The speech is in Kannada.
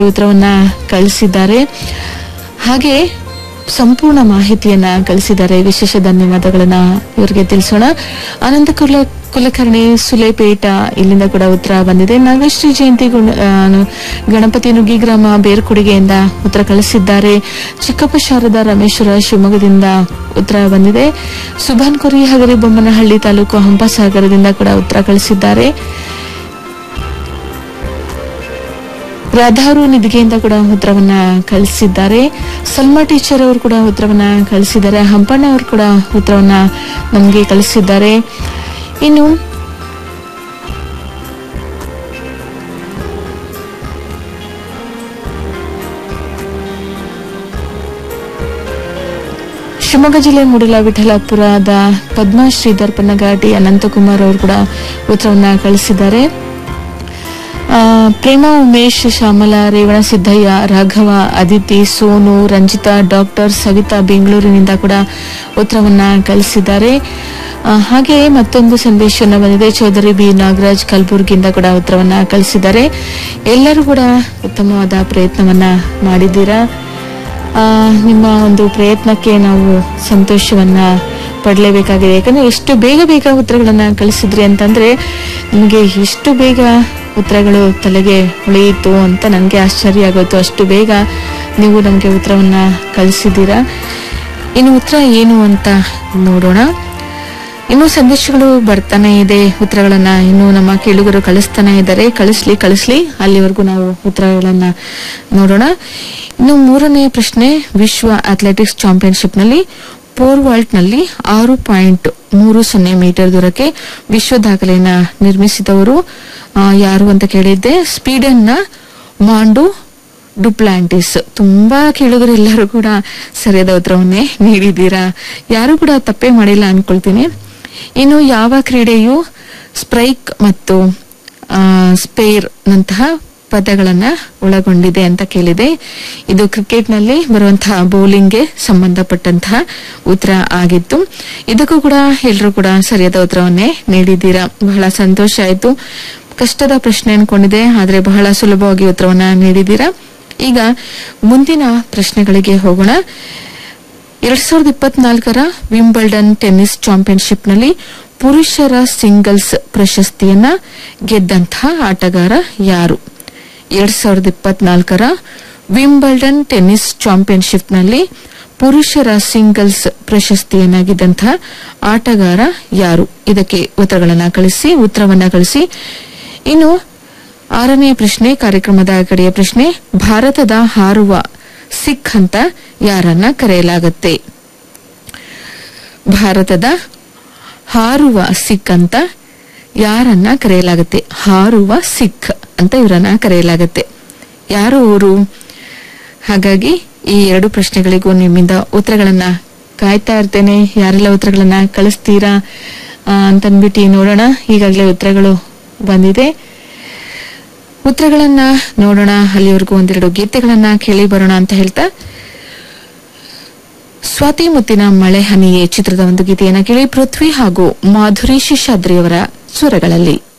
ಉತ್ತರವನ್ನ ಕಳಿಸಿದ್ದಾರೆ ಹಾಗೆ ಸಂಪೂರ್ಣ ಮಾಹಿತಿಯನ್ನ ಕಳಿಸಿದ್ದಾರೆ ವಿಶೇಷ ಧನ್ಯವಾದಗಳನ್ನ ಇವರಿಗೆ ತಿಳಿಸೋಣ ಅನಂತ ಕುಲ ಕುಲಕರ್ಣಿ ಸುಲೇಪೇಟ ಇಲ್ಲಿಂದ ಕೂಡ ಉತ್ತರ ಬಂದಿದೆ ನಾಗಶ್ರೀ ಜಯಂತಿ ಗುಣ- ಆ, ಗಣಪತಿ ನುಗ್ಗಿ ಗ್ರಾಮ ಬೇರ್ಕೊಡುಗೆಯಿಂದ ಉತ್ತರ ಕಳಿಸಿದ್ದಾರೆ ಚಿಕ್ಕಪ್ಪ ಶಾರದಾ ರಮೇಶ್ವರ ಶಿವಮೊಗ್ಗದಿಂದ ಉತ್ತರ ಬಂದಿದೆ ಸುಭಾನ್ ಕೊರಿ ಹಗರಿ ಬೊಮ್ಮನಹಳ್ಳಿ ತಾಲೂಕು ಹಂಪಸಾಗರದಿಂದ ಕೂಡ ಉತ್ತರ ಕಳಿಸಿದ್ದಾರೆ ರಾಧಾರು ನಿಧಿಗೆಯಿಂದ ಕೂಡ ಉತ್ತರವನ್ನ ಕಳಿಸಿದ್ದಾರೆ ಸಲ್ಮಾ ಟೀಚರ್ ಅವರು ಕೂಡ ಉತ್ತರವನ್ನ ಕಳಿಸಿದ್ದಾರೆ ಹಂಪಣ್ಣ ಅವರು ಕೂಡ ಉತ್ತರವನ್ನ ನಮಗೆ ಕಳಿಸಿದ್ದಾರೆ ಇನ್ನು ಶಿವಮೊಗ್ಗ ಜಿಲ್ಲೆ ಮೂಡಲ ವಿಠಲಾಪುರದ ಪದ್ಮಾ ಶ್ರೀಧರ್ ಪನ್ನಗಾಟಿ ಅನಂತಕುಮಾರ್ ಅವರು ಕೂಡ ಉತ್ತರವನ್ನ ಕಳಿಸಿದ್ದಾರೆ ಆ, ಪ್ರೇಮ ಉಮೇಶ್ ಶ್ಯಾಮಲ ರೇವಣ ಸಿದ್ದಯ್ಯ ರಾಘವ ಅದಿತಿ ಸೋನು ರಂಜಿತಾ ಡಾಕ್ಟರ್ ಸವಿತಾ ಬೆಂಗಳೂರಿನಿಂದ ಕೂಡ ಉತ್ತರವನ್ನ ಕಳಿಸಿದ್ದಾರೆ ಆ, ಹಾಗೆ ಮತ್ತೊಂದು ಸಂದೇಶವನ್ನು ಬಂದಿದೆ ಚೌಧರಿ ಬಿ ನಾಗರಾಜ್ ಕಲಬುರ್ಗಿಯಿಂದ ಕೂಡ ಉತ್ತರವನ್ನ ಕಳಿಸಿದ್ದಾರೆ ಎಲ್ಲರೂ ಕೂಡ ಉತ್ತಮವಾದ ಪ್ರಯತ್ನವನ್ನ ಮಾಡಿದ್ದೀರಾ ಆ, ನಿಮ್ಮ ಒಂದು ಪ್ರಯತ್ನಕ್ಕೆ ನಾವು ಸಂತೋಷವನ್ನ ಪಡಲೇಬೇಕಾಗಿದೆ ಯಾಕಂದ್ರೆ ಎಷ್ಟು ಬೇಗ ಬೇಗ ಉತ್ತರಗಳನ್ನ ಕಳಿಸಿದ್ರಿ ಅಂತಂದ್ರೆ ನಿಮಗೆ ಎಷ್ಟು ಬೇಗ ಉತ್ತರಗಳು ತಲೆಗೆ ಉಳಿಯಿತು ಅಂತ ನನಗೆ ಆಶ್ಚರ್ಯ ಆಗೋಯ್ತು ಅಷ್ಟು ಬೇಗ ನೀವು ನಮಗೆ ಉತ್ತರವನ್ನ ಕಳಿಸಿದ್ದೀರಾ ಇನ್ನು ಉತ್ತರ ಏನು ಅಂತ ನೋಡೋಣ ಇನ್ನು ಸಂದೇಶಗಳು ಬರ್ತಾನೆ ಇದೆ ಉತ್ತರಗಳನ್ನ ಇನ್ನು ನಮ್ಮ ಕೇಳುಗರು ಕಳಿಸ್ತಾನೆ ಇದ್ದಾರೆ ಕಳಿಸ್ಲಿ ಕಳಿಸ್ಲಿ ಅಲ್ಲಿವರೆಗೂ ನಾವು ಉತ್ತರಗಳನ್ನ ನೋಡೋಣ ಇನ್ನು ಮೂರನೇ ಪ್ರಶ್ನೆ ವಿಶ್ವ ಅಥ್ಲೆಟಿಕ್ಸ್ ಚಾಂಪಿಯನ್ಶಿಪ್ ನಲ್ಲಿ ಪೋರ್ ವಾಲ್ಟ್ ನಲ್ಲಿ ಆರು ಪಾಯಿಂಟ್ ಮೂರು ಸೊನ್ನೆ ಮೀಟರ್ ದೂರಕ್ಕೆ ವಿಶ್ವ ದಾಖಲೆಯನ್ನ ನಿರ್ಮಿಸಿದವರು ಆ, ಯಾರು ಅಂತ ಕೇಳಿದ್ದೆ ಸ್ಪೀಡನ್ ನ ಮಾಂಡು ಡುಪ್ಲಾಂಟಿಸ್ ತುಂಬಾ ಕೇಳುಗರು ಎಲ್ಲರೂ ಕೂಡ ಸರಿಯಾದ ಉತ್ತರವನ್ನೇ ನೀಡಿದ್ದೀರಾ ಯಾರು ಕೂಡ ತಪ್ಪೇ ಮಾಡಿಲ್ಲ ಅನ್ಕೊಳ್ತೀನಿ ಇನ್ನು ಯಾವ ಕ್ರೀಡೆಯು ಸ್ಪ್ರೈಕ್ ಮತ್ತು ಆ, ಸ್ಪೇರ್ ನಂತಹ ಪದಗಳನ್ನ ಒಳಗೊಂಡಿದೆ ಅಂತ ಕೇಳಿದೆ ಇದು ಕ್ರಿಕೆಟ್ನಲ್ಲಿ ಬರುವಂತಹ ಬೌಲಿಂಗ್ಗೆ ಸಂಬಂಧಪಟ್ಟಂತಹ ಉತ್ತರ ಆಗಿತ್ತು ಇದಕ್ಕೂ ಕೂಡ ಎಲ್ಲರೂ ಕೂಡ ಸರಿಯಾದ ಉತ್ತರವನ್ನೇ ನೀಡಿದ್ದೀರಾ ಬಹಳ ಸಂತೋಷ ಆಯ್ತು ಕಷ್ಟದ ಪ್ರಶ್ನೆ ಅನ್ಕೊಂಡಿದೆ ಆದ್ರೆ ಬಹಳ ಸುಲಭವಾಗಿ ಉತ್ತರವನ್ನ ನೀಡಿದ್ದೀರಾ ಈಗ ಮುಂದಿನ ಪ್ರಶ್ನೆಗಳಿಗೆ ಹೋಗೋಣ ಎರಡ್ ಸಾವಿರದ ಇಪ್ಪತ್ನಾಲ್ಕರ ವಿಂಬಲ್ಡನ್ ಟೆನ್ನಿಸ್ ಚಾಂಪಿಯನ್ಶಿಪ್ನಲ್ಲಿ ಪುರುಷರ ಸಿಂಗಲ್ಸ್ ಪ್ರಶಸ್ತಿಯನ್ನ ಗೆದ್ದಂತಹ ಆಟಗಾರ ಯಾರು ಎರಡ್ ಸಾವಿರದ ಇಪ್ಪತ್ನಾಲ್ಕರ ವಿಂಬಲ್ಡನ್ ಟೆನ್ನಿಸ್ ಚಾಂಪಿಯನ್ಶಿಪ್ನಲ್ಲಿ ಪುರುಷರ ಸಿಂಗಲ್ಸ್ ಪ್ರಶಸ್ತಿಯನ್ನ ಗೆದ್ದಂತಹ ಆಟಗಾರ ಯಾರು ಇದಕ್ಕೆ ಉತ್ತರಗಳನ್ನ ಕಳಿಸಿ ಉತ್ತರವನ್ನ ಕಳಿಸಿ ಇನ್ನು ಆರನೇ ಪ್ರಶ್ನೆ ಕಾರ್ಯಕ್ರಮದ ಕಡೆಯ ಪ್ರಶ್ನೆ ಭಾರತದ ಹಾರುವ ಸಿಖ್ ಅಂತ ಯಾರನ್ನ ಕರೆಯಲಾಗುತ್ತೆ ಭಾರತದ ಹಾರುವ ಸಿಖ್ ಅಂತ ಯಾರನ್ನ ಕರೆಯಲಾಗುತ್ತೆ ಹಾರುವ ಸಿಖ್ ಅಂತ ಇವರನ್ನ ಕರೆಯಲಾಗುತ್ತೆ ಯಾರು ಅವರು ಹಾಗಾಗಿ ಈ ಎರಡು ಪ್ರಶ್ನೆಗಳಿಗೂ ನಿಮ್ಮಿಂದ ಉತ್ತರಗಳನ್ನ ಕಾಯ್ತಾ ಇರ್ತೇನೆ ಯಾರೆಲ್ಲ ಉತ್ತರಗಳನ್ನ ಕಳಿಸ್ತೀರಾ ಆ, ಅಂತನ್ಬಿಟ್ಟು ನೋಡೋಣ ಈಗಾಗಲೇ ಉತ್ತರಗಳು ಬಂದಿದೆ ಉತ್ತರಗಳನ್ನ ನೋಡೋಣ ಅಲ್ಲಿವರೆಗೂ ಒಂದೆರಡು ಗೀತೆಗಳನ್ನ ಕೇಳಿ ಬರೋಣ ಅಂತ ಹೇಳ್ತಾ ಸ್ವಾತಿ ಮುತ್ತಿನ ಮಳೆ ಹನಿಯೇ ಚಿತ್ರದ ಒಂದು ಗೀತೆಯನ್ನ ಕೇಳಿ ಪೃಥ್ವಿ ಹಾಗೂ ಮಾಧುರಿ ಶೇಷಾದ್ರಿಯವರ ಸ್ವರಗಳಲ್ಲಿ